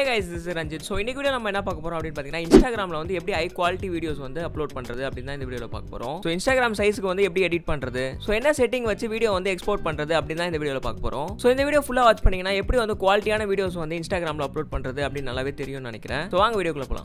hey guys this is Ranjith so இன்னைக்கு video நம்ம என்ன பார்க்க போறோம் அப்படின்னு பார்த்தீங்கன்னா இன்ஸ்டாகிராமில் வந்து எப்படி ஹை குவாலிட்டி வீடியோஸ் வந்து அப்லோட் பண்ணுறது அப்படின்னு தான் இந்த வீடியோவில் பார்க்க போகிறோம் ஸோ இன்ஸ்டாகிராம் சைஸ்க்கு வந்து எப்படி எடிட் பண்ணுறது ஸோ என்ன செட்டிங் வச்சு வீடியோ வந்து எக்ஸ்போர்ட் பண்ணுறது அப்படின்னு தான் இந்த வீடியோவில் பார்க்க போகிறோம் ஸோ இந்த வீடியோ ஃபுல்லாக வாட்ச் பண்ணீங்கன்னா எப்படி வந்து குவாலிட்டியான வீடியோஸ் வந்து இன்ஸ்டாகிராமில் அப்லோட் பண்ணுறது அப்படின்னு நல்லாவே தெரியும்னு நினைக்கிறேன் ஸோ வாங்க வீடியோக்குள்ள போகலாம்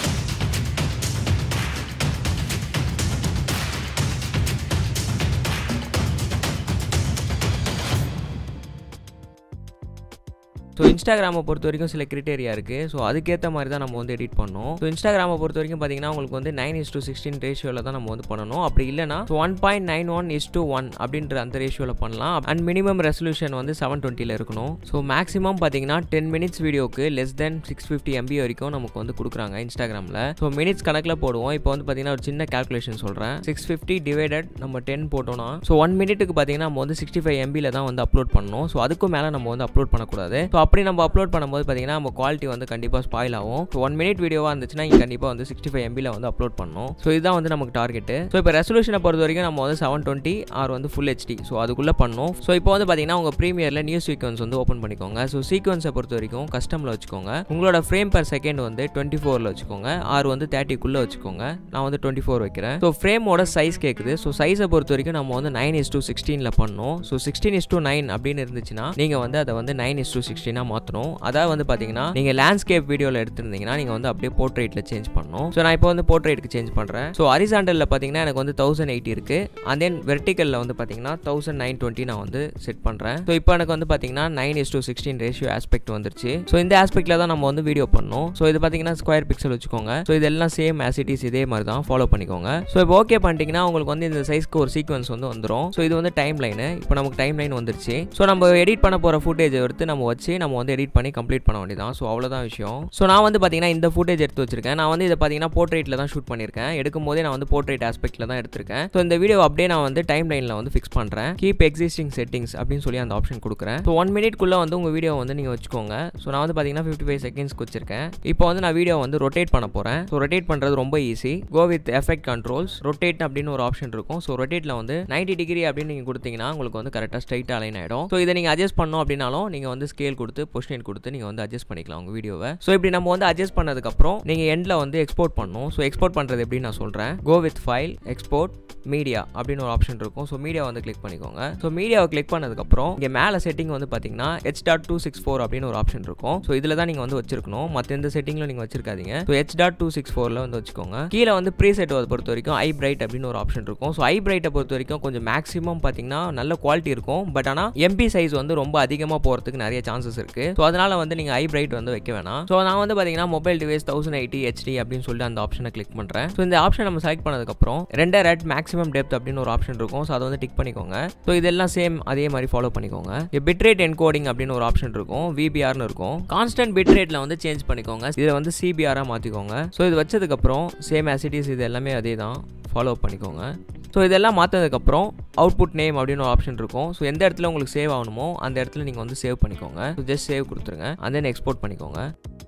ஸோ இன்ஸ்டாகிராமை பொறுத்த வரைக்கும் சில கிரிட்டேரியா இருக்குது ஸோ அதுக்கேற்ற மாதிரி தான் நம்ம வந்து எடிட் பண்ணணும் ஸோ இன்ஸ்டாகிராமை பொறுத்த வரைக்கும் பார்த்தீங்கன்னா உங்களுக்கு வந்து நைன் இஸ் டூ சிக்ஸ்டீன் ரேஷியோவில் தான் நம்ம வந்து பண்ணணும் அப்படி இல்லைனா one point nine one is to one அப்படின்ற அந்த ரேஷியோவில் பண்ணலாம் அண்ட் மினிமம் ரெசல்யூஷன் வந்து செவன் டுவெண்ட்டியில் இருக்கணும் ஸோ மேக்ஸிமம் பார்த்தீங்கன்னா டென் மினிட்ஸ் வீடியோக்கு less than six fifty MB வரைக்கும் நமக்கு வந்து கொடுக்குறாங்க இன்ஸ்டாகிராமில் ஸோ மினிட்ஸ் கணக்கில் போடுவோம் இப்போ வந்து பார்த்தீங்கன்னா ஒரு சின்ன கால்குலேஷன் சொல்கிறேன் சிக்ஸ் ஃபிஃப்டி டிவைடட் நம்ம டென் போட்டோம்னா ஸோ ஒன் மினிட்டுக்கு பார்த்தீங்கன்னா நம்ம வந்து சிக்ஸ்டி ஃபைவ் எம்பியில் தான் வந்து அப்லோட் பண்ணணும் ஸோ அதுக்கும் மேலே நம்ம வந்து அப்லோட் பண்ணக்கூடாது ஸோ அப்படி நம்ம அப்லோட் பண்ணும்போது பார்த்தீங்கன்னா நம்ம குவாலிட்டி வந்து கண்டிப்பாக ஸ்பாயில் ஆகும் ஸோ ஒன் மினிட் வீடியோவாக இருந்துச்சுன்னா இங்கே கண்டிப்பாக வந்து சிக்ஸ்டி ஃபைவ் எம்பியில் வந்து அப்லோட் பண்ணணும் ஸோ இதுதான் வந்து நமக்கு டார்கெட்டு ஸோ இப்போ ரெசல்யூஷனை பொறுத்த வரைக்கும் நம்ம வந்து செவன் டுவெண்ட்டி ஆர் வந்து ஃபுல் ஹெச்டி ஸோ அதுக்குள்ளே பண்ணணும் ஸோ இப்போ வந்து பார்த்தீங்கன்னா உங்கள் ப்ரீமியரில் நியூ சீக்வன்ஸ் வந்து ஓப்பன் பண்ணிக்கோங்க ஸோ சீக்வன்ஸை பொறுத்த வரைக்கும் கஸ்டமில் வச்சுக்கோங்க உங்களோட ஃப்ரேம் பர் செகண்ட் வந்து டுவெண்ட்டி ஃபோரில் வச்சுக்கோங்க ஆர் வந்து தேர்ட்டிக்குள்ளே வச்சுக்கோங்க நான் வந்து டுவெண்ட்டி ஃபோர் வைக்கிறேன் ஸோ ஃப்ரேமோட சைஸ் கேட்குது ஸோ சைஸை பொறுத்த வரைக்கும் நம்ம வந்து நைன் இஸ் டூ சிக்ஸ்டீனில் பண்ணணும் so sixteen is to nine அப்படின்னு இருந்துச்சுன்னா நீங்கள் வந்து அதை வந்து நைன் இஸ் டூ சிக்ஸ்டீனாக மாற்றணும் அதாவது வந்து பார்த்தீங்கன்னா நீங்கள் லேண்ட்ஸ்கேப் வீடியோவில் எடுத்திருந்தீங்கன்னா நீங்கள் வந்து அப்படியே போர்ட்ரேட்டில் சேஞ்ச் பண்ணணும் ஸோ நான் இப்போ வந்து போர்ட்ரேட்டுக்கு சேஞ்ச் பண்ணுறேன் ஸோ ஹரிசாண்டலில் பார்த்தீங்கன்னா எனக்கு வந்து தௌசண்ட் எயிட்டி இருக்குது அண்ட் தென் வெர்டிக்கலில் வந்து பார்த்தீங்கன்னா தௌசண்ட் நைன் டுவெண்ட்டி நான் வந்து செட் பண்ணுறேன் ஸோ இப்போ எனக்கு வந்து பார்த்தீங்கன்னா nine is to sixteen ratio aspect வந்துருச்சு ஸோ இந்த ஆஸ்பெக்டில் தான் நம்ம வந்து வீடியோ பண்ணணும் ஸோ இது பார்த்தீங்கன்னா ஸ்கொயர் பிக்சல் வச்சுக்கோங்க ஸோ இதெல்லாம் சேம் ஆசிட்டிஸ் இதே மாதிரி தான் ஃபாலோ பண்ணிக்கோங்க ஸோ இப்போ ஓகே பண்ணிட்டீங்கன்னா உங்களுக்கு வந்து இந்த சைஸ்க்கு ஒரு சீக்வன்ஸ் வந்து வந்துடும் ஸோ இது வந்து டைம் லைனு இப்போ நமக்கு டைம் லைன் வந்துருச்சு ஸோ நம்ம எடிட் பண்ண போகிற ஃபுட்டேஜ் எடுத்து நம்ம வச்சு நம்ம வந்து எடிட் பண்ணி கம்ப்ளீட் பண்ண வேண்டியதான் ஸோ அவ்வளோதான் விஷயம் ஸோ நான் வந்து பார்த்தீங்கன்னா இந்த ஃபுட்டேஜ் எடுத்து வச்சிருக்கேன் நான் வந்து இதை பார்த்தீங்கன்னா போர்ட்ரேட்டில் தான் ஷூட் பண்ணியிருக்கேன் எடுக்கும் போதே நான் வந்து போர்ட்ரேட் ஆஸ்பெக்ட்டில் தான் எடுத்திருக்கேன் ஸோ இந்த வீடியோ அப்படியே நான் வந்து டைம் லைனில் வந்து ஃபிக்ஸ் பண்ணுறேன் கீப் எக்ஸிஸ்டிங் செட்டிங்ஸ் அப்படின்னு சொல்லி அந்த ஆப்ஷன் கொடுக்குறேன் ஸோ ஒன் மினிட்குள்ளே வந்து உங்கள் வீடியோ வந்து நீங்கள் வச்சுக்கோங்க ஸோ நான் வந்து பார்த்தீங்கன்னா ஃபிஃப்டி ஃபைவ் செகண்ட்ஸ்க்கு வச்சிருக்கேன் இப்போ வந்து நான் வீடியோ வந்து ரொட்டேட் பண்ண போகிறேன் ஸோ ரொட்டேட் பண்ணுறது ரொம்ப easy go with effect controls rotate அப்படின்னு ஒரு ஆப்ஷன் இருக்கும் ஸோ ரொட்டேட்டில் வந்து நைன்டி டிகிரி அப்படின்னு நீங்கள் கொடுத்தீங்கன்னா உங்களுக்கு வந்து கரெக்டாக ஸ்ட்ரைட்டாக அலைன் ஆகிடும் ஸோ இதை நீங்கள் அட்ஜஸ்ட் பண்ணோம் அப்படின்னாலும் நீங்கள் வந்து ஸ்கேல் கொடுத்து பொசிஷன் கொடுத்து நீங்கள் வந்து அட்ஜஸ்ட் பண்ணிக்கலாம் உங்கள் வீடியோவை ஸோ இப்படி நம்ம வந்து அட்ஜஸ்ட் பண்ணதுக்கப்புறம் நீங்கள் எண்டில் வந்து எக்ஸ்போர்ட் பண்ணணும் ஸோ எக்ஸ்போர்ட் பண்ணுறது எப்படின்னு நான் சொல்கிறேன் go with file export media அப்படின்னு ஒரு ஆப்ஷன் இருக்கும் ஸோ மீடியா வந்து கிளிக் பண்ணிக்கோங்க ஸோ மீடியாவை கிளிக் பண்ணதுக்கப்புறம் இங்கே மேலே செட்டிங் வந்து பார்த்தீங்கன்னா H dot two six four அப்படின்னு ஒரு ஆப்ஷன் இருக்கும் ஸோ இதில் தான் நீங்கள் வந்து வச்சிருக்கணும் மற்ற எந்த செட்டிங்கில் நீங்கள் வச்சிருக்காதீங்க so H dot two six ஃபோரில் வந்து வச்சுக்கோங்க கீழே வந்து ப்ரீ செட் பொறுத்த வரைக்கும் ஐ பிரைட் அப்படின்னு ஒரு ஆப்ஷன் இருக்கும் ஸோ ஐ பிரைட்டை பொறுத்த வரைக்கும் கொஞ்சம் மேக்ஸிமம் பார்த்தீங்கன்னா நல்ல குவாலிட்டி இருக்கும் பட் ஆனால் எம்பி சைஸ் வந்து ரொம்ப அதிகமாக போகிறதுக்கு நிறைய சான்சஸ் இருக்குது ஸோ அதனால் வந்து நீங்கள் ஐ பிரைட் வந்து வைக்க வேணாம் ஸோ நான் வந்து பார்த்தீங்கன்னா mobile device thousand eighty HD அப்படின்னு சொல்லி அந்த ஆப்ஷனை கிளிக் பண்ணுறேன் ஸோ இந்த ஆப்ஷன் நம்ம செலக்ட் பண்ணதுக்கப்புறம் ரெண்டர் அட் மேக்ஸிமம் டெப்த் அப்படின்னு ஒரு ஆப்ஷன் இருக்கும் ஸோ அதை வந்து டிக் பண்ணிக்கோங்க ஸோ இதெல்லாம் சேம் அதே மாதிரி ஃபாலோ பண்ணிக்கோங்க பிட்ரேட் என்கோடிங் அப்படின்னு ஒரு ஆப்ஷன் இருக்கும் விபிஆர்னு இருக்கும் கான்ஸ்டன்ட் பிட்ரேட்டில் வந்து சேஞ்ச் பண்ணிக்கோங்க இதை வந்து சிபிஆராக மாற்றிக்கோங்க ஸோ இது வச்சதுக்கப்புறம் சேம் ஆசிட்டிஸ் இது எல்லாமே அதே தான் ஃபாலோ பண்ணிக்கோங்க ஸோ இதெல்லாம் மாற்றதுக்கப்புறம் அவுட்புட் நேம் அப்படின்னு ஒரு ஆப்ஷன் இருக்கும் ஸோ எந்த இடத்துல உங்களுக்கு சேவ் ஆகணுமோ அந்த இடத்துல நீங்கள் வந்து சேவ் பண்ணிக்கோங்க ஸோ ஜஸ்ட் சேவ் கொடுத்துருங்க and then எக்ஸ்போர்ட் பண்ணிக்கோங்க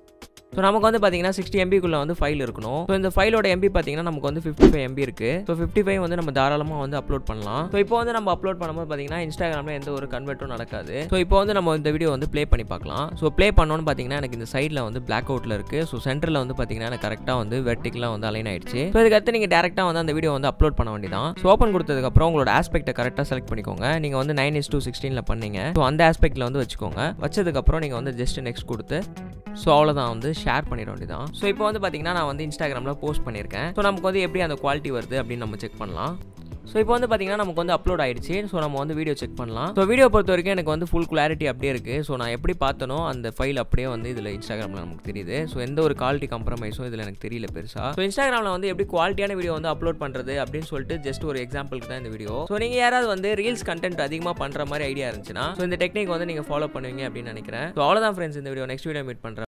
ஸோ நமக்கு வந்து பார்த்தீங்கன்னா சிக்ஸ்டி எம்பிக்குள்ளே வந்து ஃபைல் இருக்கணும் ஸோ இந்த ஃபைலோட எம்பி பார்த்தீங்கன்னா நமக்கு வந்து ஃபிஃப்டி ஃபைவ் எம்பி இருக்குது ஸோ ஃபிஃப்டி ஃபைவ் வந்து நம்ம தாராளமாக வந்து அப்லோட் பண்ணலாம் ஸோ இப்போ வந்து நம்ம அப்லோட் பண்ணும்போது பார்த்தீங்கன்னா இன்ஸ்டாகிராமில் எந்த ஒரு கன்வெர்ட்டும் நடக்காது ஸோ இப்போ வந்து நம்ம இந்த வீடியோ வந்து ப்ளே பண்ணி பார்க்கலாம் ஸோ ப்ளே பண்ணோன்னு பார்த்தீங்கன்னா எனக்கு இந்த சைடில் வந்து பிளாக் அவுட்டில் இருக்குது ஸோ சென்டரில் வந்து பார்த்தீங்கன்னா எனக்கு கரெக்டாக வந்து வெர்டிக்கலாக வந்து அலைன் ஆயிடுச்சு ஸோ இதுக்கடுத்து நீங்கள் டேரெக்டாக வந்து அந்த வீடியோ வந்து அப்லோட் பண்ண வேண்டியதான் ஸோ ஓப்பன் கொடுத்ததுக்கப்புறம் உங்களோட ஆஸ்பெக்ட்டை கரெக்டாக செலக்ட் பண்ணிக்கோங்க நீங்கள் வந்து நைன் இஸ் டூ சிக்ஸ்டீனில் பண்ணீங்க ஸோ அந்த ஆஸ்பெக்ட்டில் வந்து வச்சுக்கோங்க வச்சதுக்கப்புறம் நீங்கள் வந்து ஜஸ்ட் நெக்ஸ்ட் கொடுத்து ஸோ அவ்வளோதான் வந்து ஷேர் பண்ணிட வேண்டியதான் ஸோ இப்போ வந்து பார்த்தீங்கன்னா நான் வந்து இன்ஸ்டாகிராமில் போஸ்ட் பண்ணியிருக்கேன் ஸோ நமக்கு வந்து எப்படி அந்த குவாலிட்டி வருது அப்படின்னு நம்ம செக் பண்ணலாம் ஸோ இப்போ வந்து பார்த்தீங்கன்னா நமக்கு வந்து அப்லோட் ஆயிடுச்சு ஸோ நம்ம வந்து வீடியோ செக் பண்ணலாம் ஸோ வீடியோ பொறுத்த வரைக்கும் எனக்கு வந்து ஃபுல் கிளாரிட்டி அப்படியே இருக்குது ஸோ நான் எப்படி பார்த்தனோ அந்த ஃபைல் அப்படியே வந்து இதில் இன்ஸ்டாகிராமில் நமக்கு தெரியுது ஸோ எந்த ஒரு குவாலிட்டி கம்ப்ரமைஸும் இதில் எனக்கு தெரியல பெருசாக ஸோ இன்ஸ்டாகிராமில் வந்து எப்படி குவாலிட்டியான வீடியோ வந்து அப்லோட் பண்ணுறது அப்படின்னு சொல்லிட்டு ஜஸ்ட் ஒரு எக்ஸாம்பிளுக்கு தான் இந்த வீடியோ ஸோ நீங்கள் யாராவது வந்து ரீல்ஸ் கண்டென்ட் அதிகமாக பண்ணுற மாதிரி ஐடியா இருந்துச்சுன்னா ஸோ இந்த டெக்னிக் வந்து நீங்கள் ஃபாலோ பண்ணுவீங்க அப்படின்னு நினைக்கிறேன் ஸோ அவ்வளோதான் ஃப்ரெண்ட்ஸ் இந்த வீடியோ நெக்ஸ்ட் வீடியோ மீட் பண்ணுறேன்